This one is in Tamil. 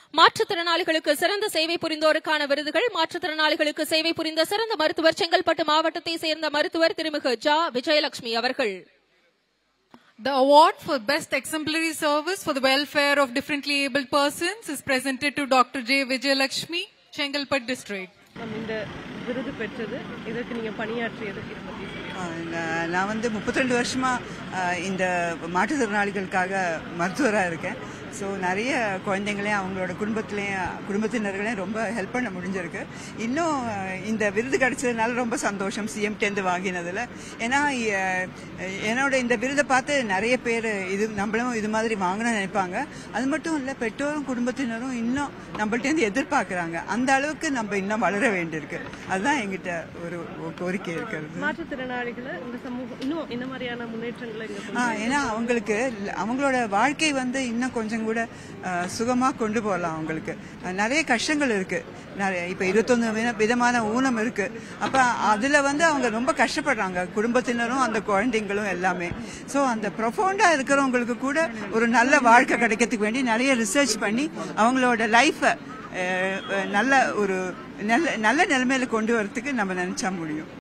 மாற்றுத்திறனாளிகளுக்கு சிறந்த சேவை புரிந்தோருக்கான விருதுகள் மாற்றுத்திறனாளிகளுக்கு சேவை புரிந்த சிறந்த மருத்துவர் செங்கல்பட்டு மாவட்டத்தை சேர்ந்த மருத்துவர் திருமிகு ஜா விஜயலட்சுமி அவர்கள் The award for Best Exemplary Service for the Welfare of Differently Abled Persons is presented to Dr. J. Vijayalakshmi, Chengalpat District. Ma'am இந்த விருது பெற்றது இதற்கு நீங்க பணியாற்றியது இதை பத்தி சொல்லுங்க ஆ, நான் நான் வந்து 32 வருஷமா ஆ, இந்த மாற்றுத்திறனாளிகளுக்காக மருத்துவராக இருக்கேன் ஸோ நிறைய குழந்தைங்களையும் அவங்களோட குடும்பத்திலையும் குடும்பத்தினர்களையும் ரொம்ப ஹெல்ப் பண்ண முடிஞ்சிருக்கு இன்னும் ஆ, இந்த விருது கிடைச்சதுனால ரொம்ப சந்தோஷம் சிஎம்டேந்து வாங்கினதில் ஏன்னா ஆ, என்னோட இந்த விருதை பார்த்து நிறைய பேர் இது நம்மளும் இது மாதிரி வாங்கணும்னு நினைப்பாங்க அது மட்டும் இல்லை பெற்றோரும் குடும்பத்தினரும் இன்னும் நம்மள்ட்டேருந்து எதிர்பார்க்குறாங்க அந்த அளவுக்கு நம்ம இன்னும் வளர வேண்டியிருக்கு அதுதான் எங்கிட்ட ஒரு ஒரு கோரிக்கை இருக்கிறது மாற்றுத்திறனாளிகளை இந்த சமூகம் இன்னும் என்ன மாதிரியான முன்னேற்றங்களை இங்க கொண்டு ஆ, ஏன்னா அவங்களுக்கு ல- அவங்களோட வாழ்க்கை வந்து இன்னும் கொஞ்சம் கூட ஆ, சுகமா கொண்டு போகலாம் அவங்களுக்கு ஆ, நிறைய கஷ்டங்கள் இருக்கு நிறைய இப்ப இருபத்தொன்னு வித- விதமான ஊனம் இருக்கு அப்ப அதுல வந்து அவங்க ரொம்ப கஷ்டப்படுறாங்க குடும்பத்தினரும் அந்த குழந்தைங்களும் எல்லாமே சோ அந்த ப்ரொஃபவுண்டா இருக்கிறவங்களுக்கு கூட ஒரு நல்ல வாழ்க்கை கிடைக்கிறதுக்கு வேண்டி நிறைய ரிசர்ச் பண்ணி அவங்களோட லைஃபை நல்ல ஒரு நல்ல நல்ல நிலைமையில கொண்டு வரதுக்கு நம்ம நினைச்சா முடியும்